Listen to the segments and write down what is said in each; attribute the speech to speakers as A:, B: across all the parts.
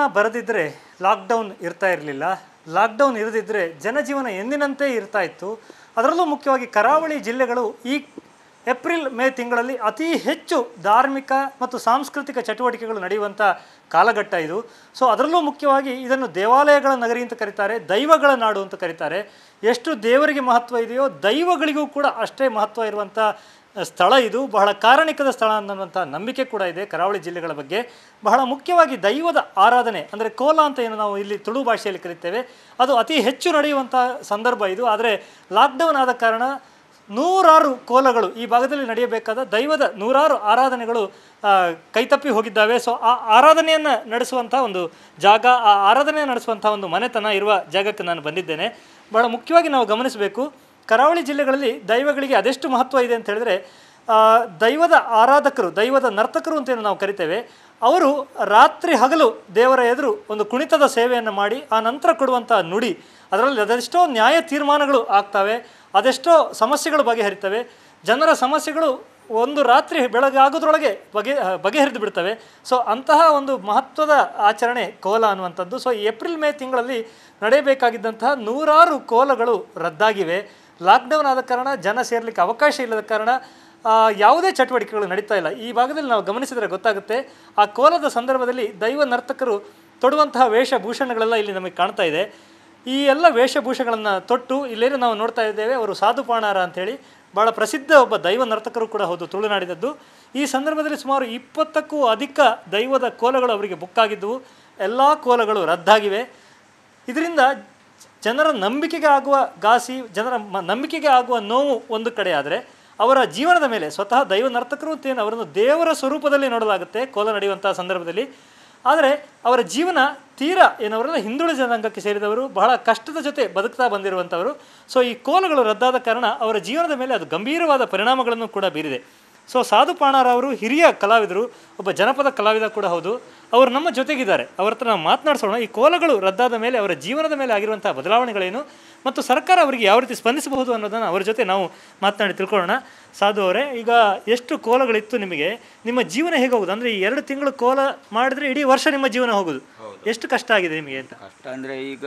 A: Corona ಬರದಿದ್ದರೆ lockdown ಇರ್ತಾ ಇರಲಿಲ್ಲ ಲಾಕ್ಡೌನ್ ಇರದಿದ್ದರೆ ಜನಜೀವನ ಎಂದಿನಂತೆ ಇರ್ತಾ ಇತ್ತು ಅದರಲ್ಲೂ ಮುಖ್ಯವಾಗಿ ಕರಾವಳಿ ಜಿಲ್ಲೆಗಳು ಈ ಏಪ್ರಿಲ್ ಮೇ ತಿಂಗಳಲ್ಲಿ ಅತಿ ಹೆಚ್ಚು ಧಾರ್ಮಿಕ ಮತ್ತು ಸಾಂಸ್ಕೃತಿಕ ಚಟುವಟಿಕೆಗಳು ನಡೆಯುವಂಥ ಕಾಲಘಟ್ಟ ಇದು ಸೊ ಅದರಲ್ಲೂ ಮುಖ್ಯವಾಗಿ ಇದನ್ನು ದೇವಾಲಯಗಳ ನಗರಿ ಅಂತ ಕರೀತಾರೆ ದೈವಗಳ ನಾಡು ಅಂತ ಕರೀತಾರೆ ಎಷ್ಟು ದೇವರಿಗೆ ಮಹತ್ವ ಇದೆಯೋ ದೈವಗಳಿಗೂ ಕೂಡ ಅಷ್ಟೇ ಮಹತ್ವ ಇರುವಂಥ ಸ್ಥಳ ಇದು ಬಹಳ ಕಾರಣಿಕದ ಸ್ಥಳ ಅನ್ನುವಂಥ ನಂಬಿಕೆ ಕೂಡ ಇದೆ ಕರಾವಳಿ ಜಿಲ್ಲೆಗಳ ಬಗ್ಗೆ ಬಹಳ ಮುಖ್ಯವಾಗಿ ದೈವದ ಆರಾಧನೆ ಅಂದರೆ ಕೋಲ ಅಂತ ಏನು ನಾವು ಇಲ್ಲಿ ತುಳು ಭಾಷೆಯಲ್ಲಿ ಕರಿತೇವೆ ಅದು ಅತಿ ಹೆಚ್ಚು ನಡೆಯುವಂಥ ಸಂದರ್ಭ ಇದು ಆದರೆ ಲಾಕ್ಡೌನ್ ಆದ ಕಾರಣ ನೂರಾರು ಕೋಲಗಳು ಈ ಭಾಗದಲ್ಲಿ ನಡೆಯಬೇಕಾದ ದೈವದ ನೂರಾರು ಆರಾಧನೆಗಳು ಆ, ಕೈತಪ್ಪಿ ಹೋಗಿದ್ದಾವೆ ಸೊ ಆ ಆರಾಧನೆಯನ್ನು ನಡೆಸುವಂಥ ಒಂದು ಜಾಗ ಆ ಆರಾಧನೆ ನಡೆಸುವಂಥ ಒಂದು ಮನೆತನ ಇರುವ ಜಾಗಕ್ಕೆ ನಾನು ಬಂದಿದ್ದೇನೆ ಬಹಳ ಮುಖ್ಯವಾಗಿ ನಾವು ಗಮನಿಸಬೇಕು ಕರಾವಳಿ ಜಿಲ್ಲೆಗಳಲ್ಲಿ ದೈವಗಳಿಗೆ ಅದೆಷ್ಟು ಮಹತ್ವ ಇದೆ ಅಂತ ಹೇಳಿದ್ರೆ ಆ, ದೈವದ ಆರಾಧಕರು ದೈವದ ನರ್ತಕರು ಅಂತ ಏನು ನಾವು ಕರಿತೇವೆ ಅವರು ರಾತ್ರಿ ಹಗಲು ದೇವರ ಎದುರು ಒಂದು ಕುಣಿತದ ಸೇವೆಯನ್ನು ಮಾಡಿ ಆ ನಂತರ ಕೊಡುವಂಥ ನುಡಿ ಅದರಲ್ಲಿ ಅದೆಷ್ಟೋ ನ್ಯಾಯ ತೀರ್ಮಾನಗಳು ಆಗ್ತವೆ ಅದೆಷ್ಟೋ ಸಮಸ್ಯೆಗಳು ಬಗೆಹರಿತವೆ ಜನರ ಸಮಸ್ಯೆಗಳು ಒಂದು ರಾತ್ರಿ ಬೆಳಗ್ಗೆ ಆಗೋದ್ರೊಳಗೆ ಬಗೆ ಬಗೆಹರಿದು ಬಿಡ್ತವೆ ಸೊ ಅಂತಹ ಒಂದು ಮಹತ್ವದ ಆಚರಣೆ ಕೋಲ ಅನ್ನುವಂಥದ್ದು ಸೊ ಏಪ್ರಿಲ್ ಮೇ ತಿಂಗಳಲ್ಲಿ ನಡೆಯಬೇಕಾಗಿದ್ದಂತಹ ನೂರಾರು ಕೋಲಗಳು ರದ್ದಾಗಿವೆ ಲಾಕ್ಡೌನ್ ಆದ ಕಾರಣ ಜನ ಸೇರ್ಲಿಕ್ಕೆ ಅವಕಾಶ ಇಲ್ಲದ ಕಾರಣ ಆ, ಯಾವುದೇ ಚಟುವಟಿಕೆಗಳು ನಡೀತಾ ಇಲ್ಲ ಈ ಭಾಗದಲ್ಲಿ ನಾವು ಗಮನಿಸಿದರೆ ಗೊತ್ತಾಗುತ್ತೆ ಆ ಕೋಲದ ಸಂದರ್ಭದಲ್ಲಿ ದೈವ ನರ್ತಕರು ತೊಡುವಂತಹ ವೇಷಭೂಷಣಗಳೆಲ್ಲ ಇಲ್ಲಿ ನಮಗೆ ಕಾಣ್ತಾ ಇದೆ ಈ ಎಲ್ಲ ವೇಷಭೂಷಗಳನ್ನು ತೊಟ್ಟು ಇಲ್ಲೇನು ನಾವು ನೋಡ್ತಾ ಇದ್ದೇವೆ ಅವರು ಸಾಧುಪಾಣಾರ ಅಂಥೇಳಿ ಭಾಳ ಪ್ರಸಿದ್ಧ ಒಬ್ಬ ದೈವ ನರ್ತಕರು ಕೂಡ ಹೌದು ತುಳುನಾಡಿದದ್ದು ಈ ಸಂದರ್ಭದಲ್ಲಿ ಸುಮಾರು ಇಪ್ಪತ್ತಕ್ಕೂ ಅಧಿಕ ದೈವದ ಕೋಲಗಳು ಅವರಿಗೆ ಬುಕ್ ಆಗಿದ್ದವು ಎಲ್ಲ ಕೋಲಗಳು ರದ್ದಾಗಿವೆ ಇದರಿಂದ ಜನರ ನಂಬಿಕೆಗೆ ಆಗುವ ಘಾಸಿ ಜನರ ಮ- ನಂಬಿಕೆಗೆ ಆಗುವ ನೋವು ಒಂದು ಕಡೆ ಆದರೆ ಅವರ ಜೀವನದ ಮೇಲೆ ಸ್ವತಃ ದೈವ ನರ್ತಕರು ಅಂತ ಏನು ಅವರನ್ನು ದೇವರ ಸ್ವರೂಪದಲ್ಲಿ ನೋಡಲಾಗುತ್ತೆ ಕೋಲ ನಡೆಯುವಂಥ ಸಂದರ್ಭದಲ್ಲಿ ಆದರೆ ಅವರ ಜೀವನ ತೀರಾ ಏನವರೆಲ್ಲ ಹಿಂದುಳಿದ ಜನಾಂಗಕ್ಕೆ ಸೇರಿದವರು ಬಹಳ ಕಷ್ಟದ ಜೊತೆ ಬದುಕ್ತಾ ಬಂದಿರುವಂಥವರು ಸೊ ಈ ಕೋಲಗಳು ರದ್ದಾದ ಕಾರಣ ಅವರ ಜೀವನದ ಮೇಲೆ ಅದು ಗಂಭೀರವಾದ ಪರಿಣಾಮಗಳನ್ನು ಕೂಡ ಬೀರಿದೆ ಸೊ ಸಾಧು ಪಾಣಾರವರು ಹಿರಿಯ ಕಲಾವಿದರು ಒಬ್ಬ ಜನಪದ ಕಲಾವಿದ ಕೂಡ ಹೌದು ಅವರು ನಮ್ಮ ಜೊತೆಗಿದ್ದಾರೆ ಅವ್ರ ಹತ್ರ ನಾವು ಮಾತನಾಡಿಸೋಣ ಈ ಕೋಲಗಳು ರದ್ದಾದ ಮೇಲೆ ಅವರ ಜೀವನದ ಮೇಲೆ ಆಗಿರುವಂಥ ಬದಲಾವಣೆಗಳೇನು ಮತ್ತು ಸರ್ಕಾರ ಅವರಿಗೆ ಯಾವ ರೀತಿ ಸ್ಪಂದಿಸಬಹುದು ಅನ್ನೋದನ್ನು ಅವರ ಜೊತೆ ನಾವು ಮಾತನಾಡಿ ತಿಳ್ಕೊಳ್ಳೋಣ ಸಾಧು ಅವರೇ ಈಗ ಎಷ್ಟು ಕೋಲಗಳಿತ್ತು ನಿಮಗೆ ನಿಮ್ಮ ಜೀವನ ಹೇಗೆ ಹೋಗುದು ಅಂದರೆ ಈ ಎರಡು ತಿಂಗಳು ಕೋಲ ಮಾಡಿದ್ರೆ ಇಡೀ ವರ್ಷ ನಿಮ್ಮ ಜೀವನ ಹೋಗುದು ಎಷ್ಟು ಕಷ್ಟ ಆಗಿದೆ ನಿಮಗೆ ಅಂತ
B: ಕಷ್ಟ ಅಂದರೆ ಈಗ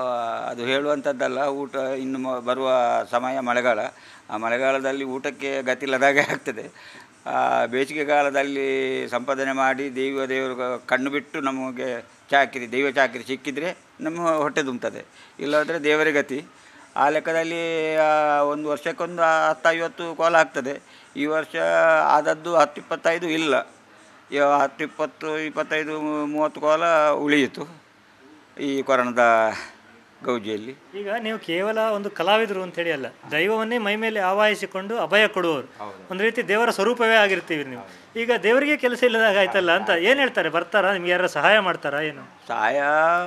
B: ಅದು ಹೇಳುವಂಥದ್ದಲ್ಲ ಊಟ ಇನ್ನು ಮ- ಬರುವ ಸಮಯ ಮಳೆಗಾಲ ಆ ಮಳೆಗಾಲದಲ್ಲಿ ಊಟಕ್ಕೆ ಗತಿಲ್ಲದಾಗೆ ಆಗ್ತದೆ ಆ ಬೇಸಿಗೆಗಾಲದಲ್ಲಿ ಸಂಪಾದನೆ ಮಾಡಿ ದೈವ ದೇವರು ಕಣ್ಣು ಬಿಟ್ಟು ನಮಗೆ ಚಾಕಿರಿ ದೈವ ಚಾಕಿರಿ ಸಿಕ್ಕಿದರೆ ನಮ್ಮ ಹೊಟ್ಟೆ ತುಂಬುತ್ತದೆ ಇಲ್ಲದ್ರೆ ದೇವರೇ ಗತಿ ಆ ಲೆಕ್ಕದಲ್ಲಿ ಆ, ಒಂದು ವರ್ಷಕ್ಕೊಂದು ಹತ್ತು ಐವತ್ತು ಕೋಲ ಆಗ್ತದೆ ಈ ವರ್ಷ ಆದದ್ದು ಹತ್ತು ಇಪ್ಪತ್ತೈದು ಇಲ್ಲ ಇವ ಹತ್ತು ಇಪ್ಪತ್ತು ಇಪ್ಪತ್ತೈದು ಮೂವತ್ತು ಕೋಲ ಉಳಿಯಿತು ಈ ಕೊರೋನಾದ ಗೌಜಿಯಲ್ಲಿ
A: ಈಗ ನೀವು ಕೇವಲ ಒಂದು ಕಲಾವಿದರು ಅಂತೇಳಿ ಅಲ್ಲ ದೈವವನ್ನೇ ಮೈ ಮೇಲೆ ಆವಾಹಿಸಿಕೊಂಡು ಅಭಯ ಕೊಡುವವರು ಒಂದು ರೀತಿ ದೇವರ ಸ್ವರೂಪವೇ ಆಗಿರ್ತೀವಿ ನೀವು ಈಗ ದೇವರಿಗೆ ಕೆಲಸ ಇಲ್ಲದಾಗ ಆಯ್ತಲ್ಲ ಅಂತ ಏನು ಹೇಳ್ತಾರೆ ಬರ್ತಾರಾ ನಿಮ್ಗೆ ಯಾರು ಸಹಾಯ ಮಾಡ್ತಾರಾ ಏನು
B: ಸಹಾಯ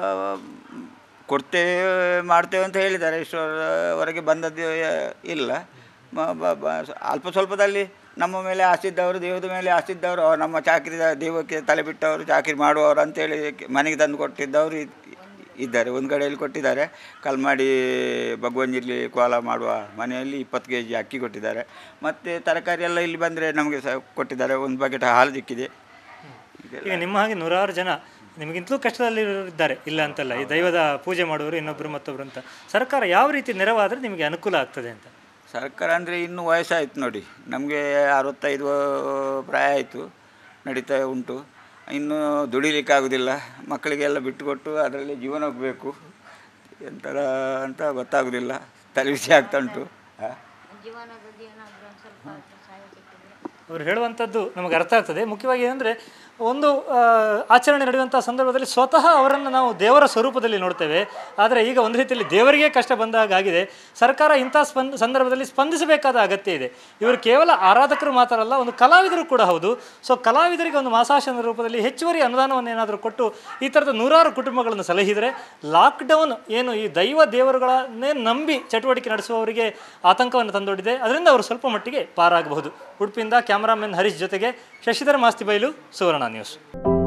B: ಕೊಡ್ತೇವೆ ಮಾಡ್ತೇವೆ ಅಂತ ಹೇಳಿದ್ದಾರೆ ಇಷ್ಟರವರೆಗೆ ಬಂದದ್ದು ಇಲ್ಲ ಮ- ಬ- ಬ- ಅಲ್ಪ ಸ್ವಲ್ಪದಲ್ಲಿ ನಮ್ಮ ಮೇಲೆ ಆಸಿದ್ದವರು ದೇವದ ಮೇಲೆ ಆಸಿದ್ದವರು ಅವ್ರು ನಮ್ಮ ಚಾಕರಿ ದೇವಕ್ಕೆ ತಲೆ ಬಿಟ್ಟವರು ಚಾಕರಿ ಮಾಡುವವರು ಅಂತೇಳಿ ಮನೆಗೆ ತಂದು ಕೊಟ್ಟಿದ್ದವರು ಇದ್- ಇದ್ದಾರೆ ಒಂದು ಕಡೆಯಲ್ಲಿ ಕೊಟ್ಟಿದ್ದಾರೆ ಕಲ್ಮಾಡಿ ಭಗವಂಜಿರ್ಲಿ ಕೋಲ ಮಾಡುವ ಮನೆಯಲ್ಲಿ ಇಪ್ಪತ್ತು ಕೆ ಜಿ ಅಕ್ಕಿ ಕೊಟ್ಟಿದ್ದಾರೆ ಮತ್ತು ತರಕಾರಿ ಎಲ್ಲ ಇಲ್ಲಿ ಬಂದರೆ ನಮಗೆ ಸಹ ಕೊಟ್ಟಿದ್ದಾರೆ ಒಂದು ಬಕೆಟ್ ಹಾಲು ಸಿಕ್ಕಿದೆ ಇದೆಲ್ಲ
A: ಈಗ ನಿಮ್ಮ ಹಾಗೆ ನೂರಾರು ಜನ ನಿಮಗಿಂತಲೂ ಕಷ್ಟದಲ್ಲಿ ಇದ್ದಾರೆ ಇಲ್ಲ ಅಂತಲ್ಲ ಈ ದೈವದ ಪೂಜೆ ಮಾಡುವವರು ಇನ್ನೊಬ್ಬರು ಮತ್ತೊಬ್ಬರು ಅಂತ ಸರ್ಕಾರ ಯಾವ ರೀತಿ ನೆರವಾದರೆ ನಿಮಗೆ ಅನುಕೂಲ ಆಗ್ತದೆ ಅಂತ
B: ಸರ್ಕಾರ ಅಂದರೆ ಇನ್ನೂ ವಯಸ್ಸಾಯ್ತು ನೋಡಿ ನಮಗೆ ಅರವತ್ತೈದು ಪ್ರಾಯ ಆಯಿತು ನಡೀತಾ ಉಂಟು ಇನ್ನು ದುಡಿಲಿಕ್ಕೆ ಆಗೋದಿಲ್ಲ ಮಕ್ಕಳಿಗೆಲ್ಲ ಬಿಟ್ಟುಕೊಟ್ಟು ಅದರಲ್ಲಿ ಜೀವನ ಹೋಗಬೇಕು ಎಂಥರ ಅಂತ ಗೊತ್ತಾಗೋದಿಲ್ಲ ತಲೆಬಿಸಿ ಆಗ್ತಾ ಉಂಟು ಆ?
C: ಜೀವನದಲ್ಲಿ ಏನಾದರೂ ಒಂದು ಸ್ವಲ್ಪ ಸಹಾಯ ಸಿಕ್ಕಿದ್ರೆ
A: ಅವರು ಹೇಳುವಂಥದ್ದು ನಮಗೆ ಅರ್ಥ ಆಗ್ತದೆ ಮುಖ್ಯವಾಗಿ ಏನಂದರೆ ಒಂದು ಆ, ಆಚರಣೆ ನಡೆಯುವಂಥ ಸಂದರ್ಭದಲ್ಲಿ ಸ್ವತಃ ಅವರನ್ನು ನಾವು ದೇವರ ಸ್ವರೂಪದಲ್ಲಿ ನೋಡ್ತೇವೆ ಆದರೆ ಈಗ ಒಂದು ರೀತಿಯಲ್ಲಿ ದೇವರಿಗೆ ಕಷ್ಟ ಬಂದಾಗ ಆಗಿದೆ ಸರ್ಕಾರ ಇಂಥ ಸ್ಪಂದ ಸಂದರ್ಭದಲ್ಲಿ ಸ್ಪಂದಿಸಬೇಕಾದ ಅಗತ್ಯ ಇದೆ ಇವರು ಕೇವಲ ಆರಾಧಕರು ಮಾತ್ರ ಅಲ್ಲ ಒಂದು ಕಲಾವಿದರು ಕೂಡ ಹೌದು ಸೊ ಕಲಾವಿದರಿಗೆ ಒಂದು ಮಾಸಾಶನ ರೂಪದಲ್ಲಿ ಹೆಚ್ಚುವರಿ ಅನುದಾನವನ್ನು ಏನಾದರೂ ಕೊಟ್ಟು ಈ ಥರದ ನೂರಾರು ಕುಟುಂಬಗಳನ್ನು ಸಲಹಿದರೆ ಲಾಕ್ಡೌನ್ ಏನು ಈ ದೈವ ದೇವರುಗಳನ್ನೇ ನಂಬಿ ಚಟುವಟಿಕೆ ನಡೆಸುವವರಿಗೆ ಆತಂಕವನ್ನು ತಂದೊಡ್ಡಿದೆ ಅದರಿಂದ ಅವರು ಸ್ವಲ್ಪ ಮಟ್ಟಿಗೆ ಪಾರಾಗಬಹುದು ಉಡುಪಿಯಿಂದ ಕ್ಯಾಮರಾಮನ್ ಹರೀಶ್ ಜೊತೆಗೆ ಶಶಿಧರ್ ಮಾಸ್ತಿ ಬೈಲು ಸುವರ್ಣ ನ್ಯೂಸ್